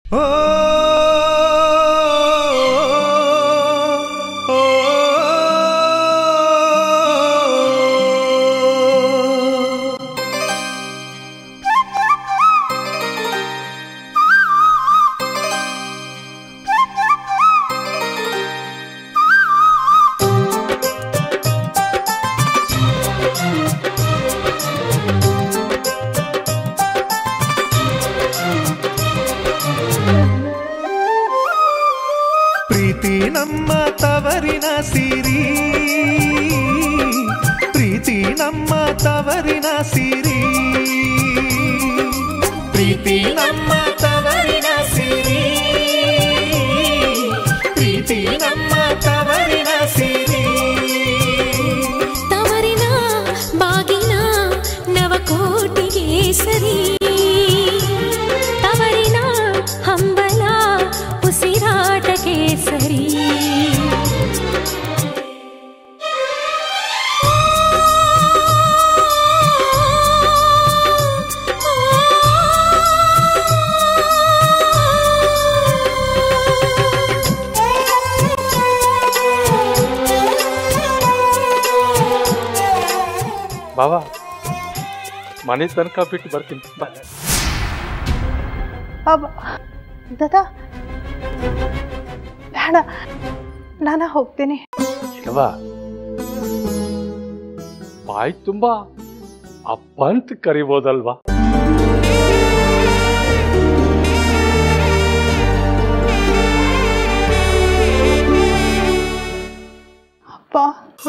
ಪ್ರೀತಿ ನಮ್ಮ ತವರಿನ ಸಿರಿ ಪ್ರೀತಿ ನಮ್ಮ ತವರಿನ ಸಿರಿ ಪ್ರೀತಿ ನಮ್ಮ ತವರಿನ ಸಿರಿ ಪ್ರೀತಿ ನಮ್ಮ ತವರಿನ ಸಿರಿ ತವರಿನ ಬಾಗಿನ ನವಕೋಟಿಗೆ ಸರಿ ತವರಿನ ಹಂಬಲ ಉಸಿರಾಟಕ್ಕೆ ಸರಿ ಬಾವಾ ಮನೆ ತನಕ ಬಿಟ್ಟು ಬರ್ತೀನಿ ಬಾ ಅಬ್ಬ ದಾದಾ ಬೇಡ ನಾನು ಹೋಗ್ತೀನಿ ಇಲ್ವಾ ಬಾಯಿ ತುಂಬಾ ಅಪ್ಪ ಅಂತ ಕರಿಬೋದಲ್ವಾ ಅಪ್ಪ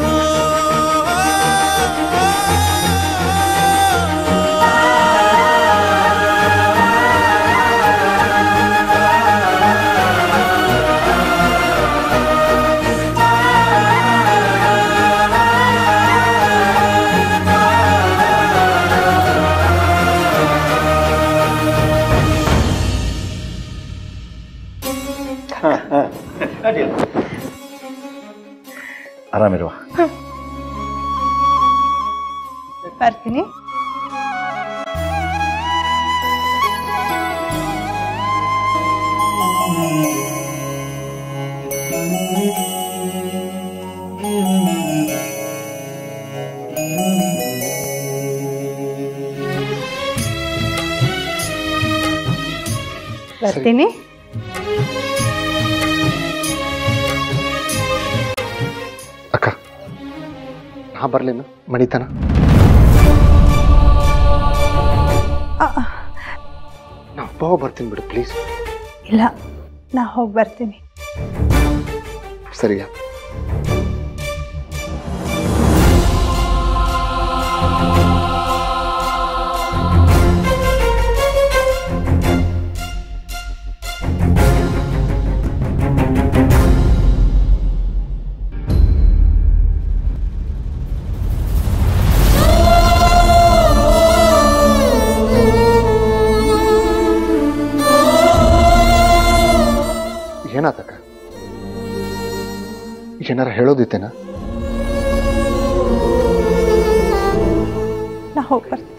ಆರಾಮಿರುವ ಬರ್ತೀನಿ ಬರ್ತೀನಿ ಅಕ್ಕ ನಾ ಬರ್ಲೇನು ಮಣಿತಾನ ಆ, ಆ, ನಾ ಅಪ್ಪ ಬರ್ತೀನಿ ಬಿಡು ಪ್ಲೀಸ್ ಇಲ್ಲ ನಾ ಹೋಗಿ ಬರ್ತೀನಿ ಸರಿಯಾ ಏನಾತಕ್ಕ ಏನಾರ ಹೇಳೋದಿತ್ತೇನಾ ನಾ ಹೋಗಿ ಬರ್ತೀನಿ